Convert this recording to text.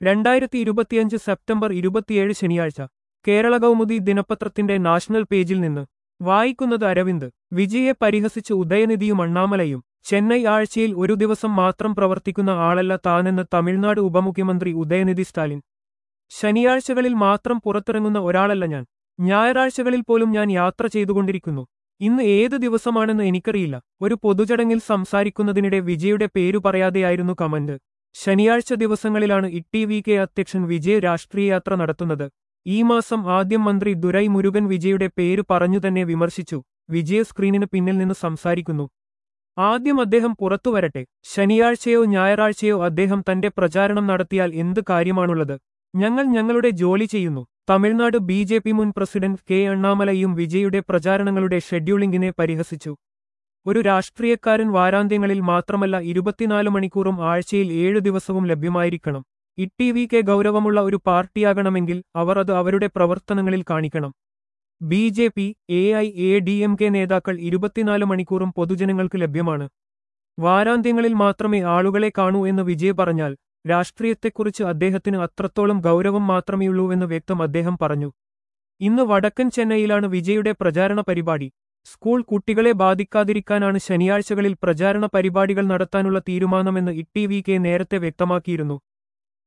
രണ്ടായിരത്തി ഇരുപത്തിയഞ്ച് സെപ്റ്റംബർ ഇരുപത്തിയേഴ് ശനിയാഴ്ച കേരള കൗമുദി ദിനപത്രത്തിന്റെ നാഷണൽ പേജിൽ നിന്ന് വായിക്കുന്നത് അരവിന്ദ് വിജയെ പരിഹസിച്ച് ഉദയനിധിയും അണ്ണാമലയും ചെന്നൈ ആഴ്ചയിൽ ഒരു ദിവസം മാത്രം പ്രവർത്തിക്കുന്ന ആളല്ല താനെന്ന് തമിഴ്നാട് ഉപമുഖ്യമന്ത്രി ഉദയനിധി സ്റ്റാലിൻ ശനിയാഴ്ചകളിൽ മാത്രം പുറത്തിറങ്ങുന്ന ഒരാളല്ല ഞാൻ ഞായറാഴ്ചകളിൽ പോലും ഞാൻ യാത്ര ചെയ്തുകൊണ്ടിരിക്കുന്നു ഇന്ന് ഏത് ദിവസമാണെന്ന് എനിക്കറിയില്ല ഒരു പൊതുചടങ്ങിൽ സംസാരിക്കുന്നതിനിടെ വിജയുടെ പേരു പറയാതെയായിരുന്നു കമന്റ് ശനിയാഴ്ച ദിവസങ്ങളിലാണ് ഇട്ടി വി കെ അധ്യക്ഷൻ വിജയ് രാഷ്ട്രീയ യാത്ര നടത്തുന്നത് ഈ മാസം ആദ്യം മന്ത്രി ദുരൈ മുരുകൻ വിജയുടെ പേര് പറഞ്ഞു തന്നെ വിമർശിച്ചു വിജയ സ്ക്രീനിന് പിന്നിൽ നിന്ന് സംസാരിക്കുന്നു ആദ്യം അദ്ദേഹം പുറത്തുവരട്ടെ ശനിയാഴ്ചയോ ഞായറാഴ്ചയോ അദ്ദേഹം തന്റെ പ്രചാരണം നടത്തിയാൽ എന്ത് കാര്യമാണുള്ളത് ഞങ്ങൾ ഞങ്ങളുടെ ജോലി ചെയ്യുന്നു തമിഴ്നാട് ബി ജെ പി മുൻ പ്രസിഡന്റ് കെ അണ്ണാമലയും വിജയുടെ പ്രചാരണങ്ങളുടെ ഷെഡ്യൂളിംഗിനെ പരിഹസിച്ചു ഒരു രാഷ്ട്രീയക്കാരൻ വാരാന്ത്യങ്ങളിൽ മാത്രമല്ല ഇരുപത്തിനാല് മണിക്കൂറും ആഴ്ചയിൽ ഏഴു ദിവസവും ലഭ്യമായിരിക്കണം ഇട്ടി വി കെ ഗൗരവമുള്ള ഒരു പാർട്ടിയാകണമെങ്കിൽ അവർ അത് അവരുടെ പ്രവർത്തനങ്ങളിൽ കാണിക്കണം B J P A I A D M K നേതാക്കൾ ഇരുപത്തിനാല് മണിക്കൂറും പൊതുജനങ്ങൾക്ക് ലഭ്യമാണ് വാരാന്ത്യങ്ങളിൽ മാത്രമേ ആളുകളെ കാണൂ എന്ന് വിജയ് പറഞ്ഞാൽ രാഷ്ട്രീയത്തെക്കുറിച്ച് അദ്ദേഹത്തിന് അത്രത്തോളം ഗൗരവം മാത്രമേയുള്ളൂവെന്ന് വ്യക്തം അദ്ദേഹം പറഞ്ഞു ഇന്ന് വടക്കൻ ചെന്നൈയിലാണ് വിജയുടെ പ്രചാരണ പരിപാടി സ്കൂൾ കുട്ടികളെ ബാധിക്കാതിരിക്കാനാണ് ശനിയാഴ്ചകളിൽ പ്രചാരണ പരിപാടികൾ നടത്താനുള്ള തീരുമാനമെന്ന് ഇട്ടി വി കെ നേരത്തെ വ്യക്തമാക്കിയിരുന്നു